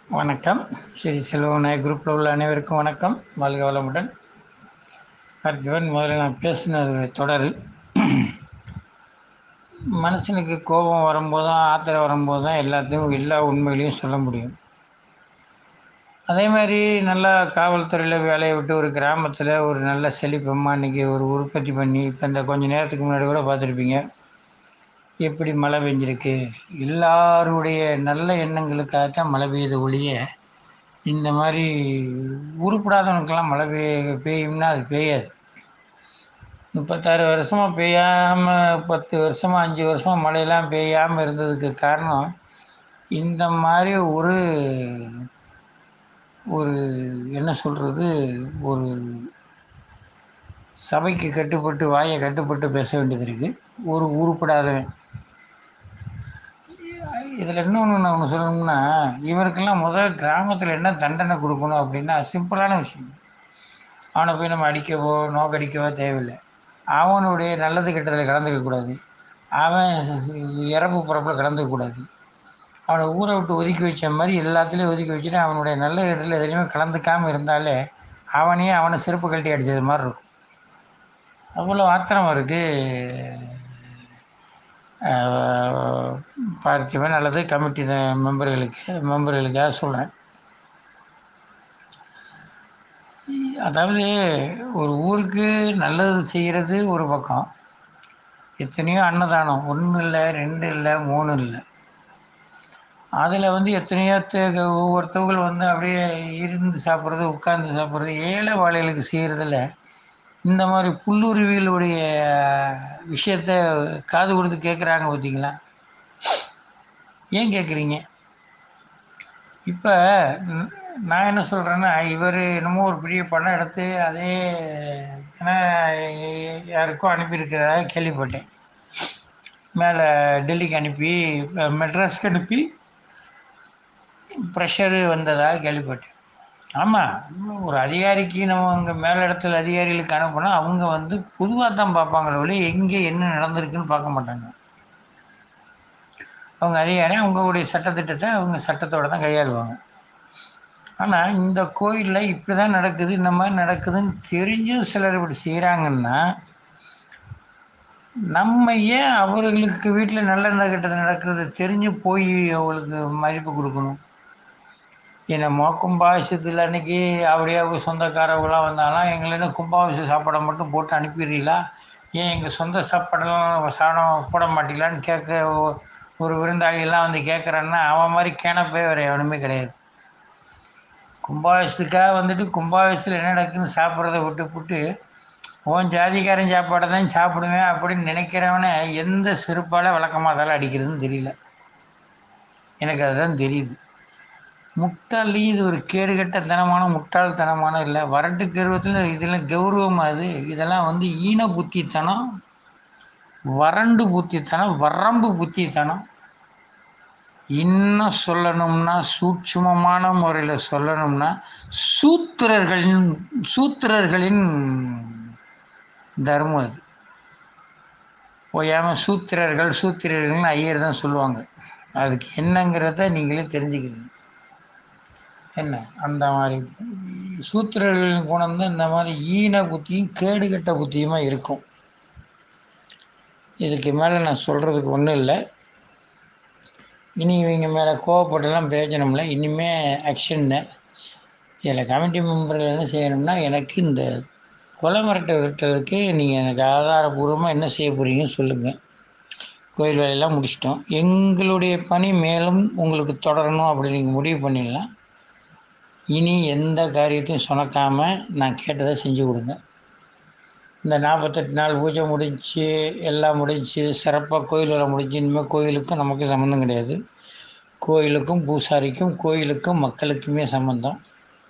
வணக்கம் ஸ்ரீ செல்வநாயக் குரூப்பில் உள்ள அனைவருக்கும் வணக்கம் வாழ்க வளமுடன் பார்த்திபன் முதல்ல நான் பேசினது தொடர் மனுஷனுக்கு கோபம் வரும்போதும் ஆத்திரம் வரும்போது தான் எல்லாத்தையும் எல்லா உண்மைகளையும் சொல்ல முடியும் அதே மாதிரி நல்லா காவல்துறையில் வேலையை விட்டு ஒரு கிராமத்தில் ஒரு நல்ல செழிப்பம்மா இன்றைக்கி ஒரு உற்பத்தி பண்ணி இப்போ இந்த கொஞ்சம் நேரத்துக்கு முன்னாடி கூட பார்த்துருப்பீங்க எப்படி மழை பெஞ்சிருக்கு எல்லாருடைய நல்ல எண்ணங்களுக்காகத்தான் மழை பெய்யுது ஒழிய இந்த மாதிரி உருப்படாதவனுக்கெல்லாம் மழை பெய்ய பெய்யும்னா அது பெய்யாது முப்பத்தாறு வருஷமாக பெய்யாமல் பத்து வருஷமாக அஞ்சு வருஷமாக மழையெல்லாம் பெய்யாமல் இருந்ததுக்கு காரணம் இந்த மாதிரி ஒரு ஒரு என்ன சொல்கிறது ஒரு சபைக்கு கட்டுப்பட்டு வாயை கட்டுப்பட்டு பேச வேண்டியது இருக்குது ஒரு உருப்படாதவன் இதில் இன்னொன்று நான் ஒன்று சொல்லணும்னா இவருக்கெல்லாம் முதல் கிராமத்தில் என்ன தண்டனை கொடுக்கணும் அப்படின்னா சிம்பிளான விஷயம் அவனை போய் நம்ம அடிக்கவோ நோக்கடிக்கவோ தேவையில்லை அவனுடைய நல்லது கெட்டதில் கலந்துக்கக்கூடாது அவன் இறப்பு பிறப்பில் கலந்துக்கக்கூடாது அவனை ஊரை விட்டு ஒதுக்கி வச்ச மாதிரி எல்லாத்துலேயும் ஒதுக்கி வச்சுட்டு அவனுடைய நல்ல இடத்துல எதுலேயுமே கலந்துக்காமல் இருந்தாலே அவனையே அவனை செருப்பு கழட்டி அடித்தது மாதிரி இருக்கும் அவ்வளோ ஆத்திரம் இருக்குது பார்த்திபன் அல்லது கமிட்டி மெம்பர்களுக்கு மெம்பர்களுக்காக சொல்கிறேன் அதாவது ஒரு ஊருக்கு நல்லது செய்கிறது ஒரு பக்கம் எத்தனையோ அன்னதானம் ஒன்று இல்லை ரெண்டு இல்லை மூணு இல்லை அதில் வந்து எத்தனையோ ஒவ்வொருத்தவங்கள் வந்து அப்படியே இருந்து சாப்பிட்றது உட்கார்ந்து சாப்பிட்றது ஏழை வாழைகளுக்கு செய்கிறதில்ல இந்த மாதிரி புல்லுருவிகளுடைய விஷயத்த காது கொடுத்து கேட்குறாங்க பார்த்தீங்களா ஏன் கேட்குறீங்க இப்போ நான் என்ன சொல்கிறேன்னா இவர் என்னமோ ஒரு பெரிய பணம் எடுத்து அதே ஏன்னா யாருக்கோ அனுப்பியிருக்கிறதாக கேள்விப்பட்டேன் மேலே டெல்லிக்கு அனுப்பி மெட்ராஸ்க்கு அனுப்பி ப்ரெஷரு வந்ததாக கேள்விப்பட்டேன் ஆமாம் ஒரு அதிகாரிக்கு நம்ம அங்கே மேல் இடத்துல அதிகாரிகளுக்கு அனுப்புனா அவங்க வந்து பொதுவாக தான் பார்ப்பாங்களே ஒழிய எங்கே என்ன நடந்திருக்குன்னு பார்க்க மாட்டாங்க அவங்க அதிகாரி அவங்களுடைய சட்டத்திட்டத்தை அவங்க சட்டத்தோடு தான் கையாளுவாங்க ஆனால் இந்த கோயிலில் இப்படி தான் நடக்குது இந்த மாதிரி நடக்குதுன்னு தெரிஞ்சும் சிலர் இப்படி செய்கிறாங்கன்னா நம்ம ஏன் அவர்களுக்கு வீட்டில் நல்ல கெட்டது நடக்கிறது தெரிஞ்சு போய் அவங்களுக்கு மதிப்பு கொடுக்கணும் என்னமோ கும்பாபிஷத்தில் அன்றைக்கி அப்படியே அவங்க சொந்தக்காரவங்களாம் வந்தாலும் எங்களை கும்பாபிஷ சாப்பாடை மட்டும் போட்டு அனுப்பிடுறீங்களா ஏன் எங்கள் சொந்த சாப்பாடெல்லாம் சாதம் போட மாட்டீங்களான்னு கேட்க ஒரு விருந்தாளிகள்லாம் வந்து கேட்குறான்னா அவன் மாதிரி கேனப்பே வேறு எவனுமே கிடையாது கும்பாபிஷத்துக்காக வந்துட்டு கும்பாபிஷத்தில் என்ன நடக்குதுன்னு சாப்பிட்றத விட்டு விட்டு உன் ஜாதிக்காரன் சாப்பாடை தான் சாப்பிடுவேன் அப்படின்னு நினைக்கிறவனை எந்த செருப்பால் விளக்கமாதால அடிக்கிறதுன்னு தெரியல எனக்கு அதுதான் தெரியுது முட்டாள்லேயும் இது ஒரு கேடுகட்டத்தனமான முட்டாள்தனமான இல்லை வரட்டு கருவத்தில் இதெல்லாம் கௌரவம் அது இதெல்லாம் வந்து ஈன புத்தித்தனம் வறண்டு புத்தித்தனம் வரம்பு புத்தித்தனம் இன்னும் சொல்லணும்னா சூட்சுமமான முறையில் சொல்லணும்னா சூத்திரர்களின் சூத்திரர்களின் தர்மம் அது ஓயாமல் சூத்திரர்கள் சூத்திரர்கள்னு ஐயர் தான் சொல்லுவாங்க அதுக்கு என்னங்கிறத நீங்களே தெரிஞ்சுக்கிறீங்க என்ன அந்த மாதிரி சூத்திரர்களின் குணம் தான் இந்த மாதிரி ஈன புத்தியும் கேடுகட்ட புத்தியுமா இருக்கும் இதுக்கு மேலே நான் சொல்கிறதுக்கு ஒன்றும் இல்லை இனி இவங்க மேலே கோவப்பட்டுலாம் பிரயோஜனம் இல்லை இனிமேல் ஆக்ஷன்னு இதில் கமிட்டி மெம்பர்கள் என்ன செய்யணும்னா எனக்கு இந்த கொலை மிரட்டை விரட்டுறதுக்கு நீங்கள் எனக்கு ஆதாரபூர்வமாக என்ன செய்ய போகிறீங்கன்னு சொல்லுங்கள் கோயில் வேலையெல்லாம் முடிச்சிட்டோம் எங்களுடைய பணி மேலும் உங்களுக்கு தொடரணும் அப்படி நீங்கள் முடிவு பண்ணிடலாம் இனி எந்த காரியத்தையும் சுணக்காமல் நான் கேட்டதை செஞ்சு கொடுங்க இந்த நாற்பத்தெட்டு நாள் பூஜை முடிஞ்சு எல்லாம் முடிஞ்சு சிறப்பாக கோயில் வேலை முடிஞ்சு இனிமேல் கோயிலுக்கும் நமக்கு சம்மந்தம் கிடையாது கோயிலுக்கும் பூசாரிக்கும் கோயிலுக்கும் மக்களுக்குமே சம்மந்தம்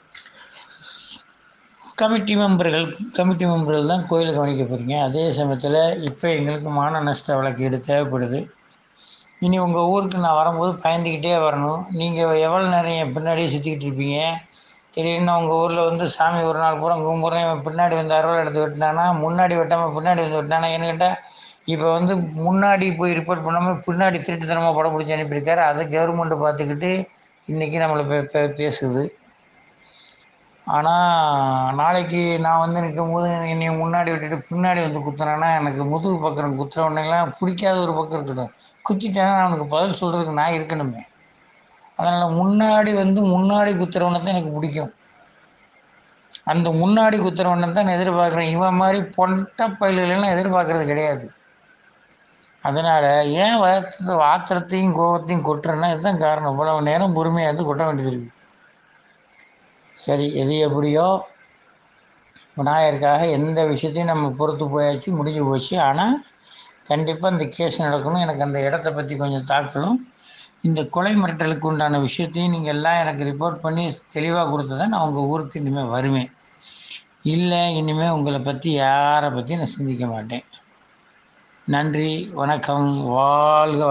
கமிட்டி மெம்பர்கள் கமிட்டி மெம்பர்கள் தான் கோயிலை கவனிக்க போகிறீங்க அதே சமயத்தில் இப்போ எங்களுக்கு மான நஷ்ட வழக்கீடு தேவைப்படுது இனி உங்கள் ஊருக்கு நான் வரும்போது பயந்துக்கிட்டே வரணும் நீங்கள் எவ்வளோ நேரம் என் பின்னாடியே சுற்றிக்கிட்டு இருப்பீங்க திடீர்னு உங்கள் ஊரில் வந்து சாமி ஒரு நாள் பூரா கும்புறேன் இவன் பின்னாடி வந்து அறுவலை எடுத்து வெட்டினானா முன்னாடி வெட்டாமல் பின்னாடி வந்து வெட்டினானா ஏன்னு கேட்டால் இப்போ வந்து முன்னாடி போய் ரிப்போர்ட் பண்ணாமல் பின்னாடி திருட்டுத்தனமாக படம் பிடிச்சி அனுப்பியிருக்காரு அதை கவர்மெண்ட்டு பார்த்துக்கிட்டு இன்றைக்கி நம்மளை பே பே பேசுது ஆனால் நாளைக்கு நான் வந்து நிற்கும்போது என்னை முன்னாடி விட்டுட்டு பின்னாடி வந்து குத்துனான்னா எனக்கு முதுகு பக்கம் குத்துற உடனேலாம் பிடிக்காத ஒரு பக்கம் இருக்கட்டும் குத்திட்டேன்னா அவனுக்கு பதில் சொல்கிறதுக்கு நான் இருக்கணுமே அதனால் முன்னாடி வந்து முன்னாடி குத்துறவனை தான் எனக்கு பிடிக்கும் அந்த முன்னாடி குத்துறவனை தான் நான் எதிர்பார்க்குறேன் இவன் மாதிரி பொட்ட பயில்களெல்லாம் எதிர்பார்க்கறது கிடையாது அதனால் ஏன் வருத்தத்தை ஆத்திரத்தையும் கோபத்தையும் கொட்டுறேன்னா இதுதான் காரணம் இவ்வளவு நேரம் பொறுமையாக இருந்து கொட்ட வேண்டியது இருக்குது சரி எது எப்படியோ விநாயகருக்காக எந்த விஷயத்தையும் நம்ம பொறுத்து போயாச்சு முடிஞ்சு போச்சு ஆனால் கண்டிப்பாக இந்த கேஸ் நடக்கணும் எனக்கு அந்த இடத்த பற்றி கொஞ்சம் தாக்கலும் இந்த கொலை மிரட்டலுக்கு உண்டான விஷயத்தையும் நீங்கள் எல்லாம் எனக்கு ரிப்போர்ட் பண்ணி தெளிவாக கொடுத்தா நான் உங்கள் ஊருக்கு இனிமேல் வருவேன் இல்லை இனிமேல் உங்களை பற்றி யாரை பற்றி நான் சிந்திக்க மாட்டேன் நன்றி வணக்கம் வாழ்க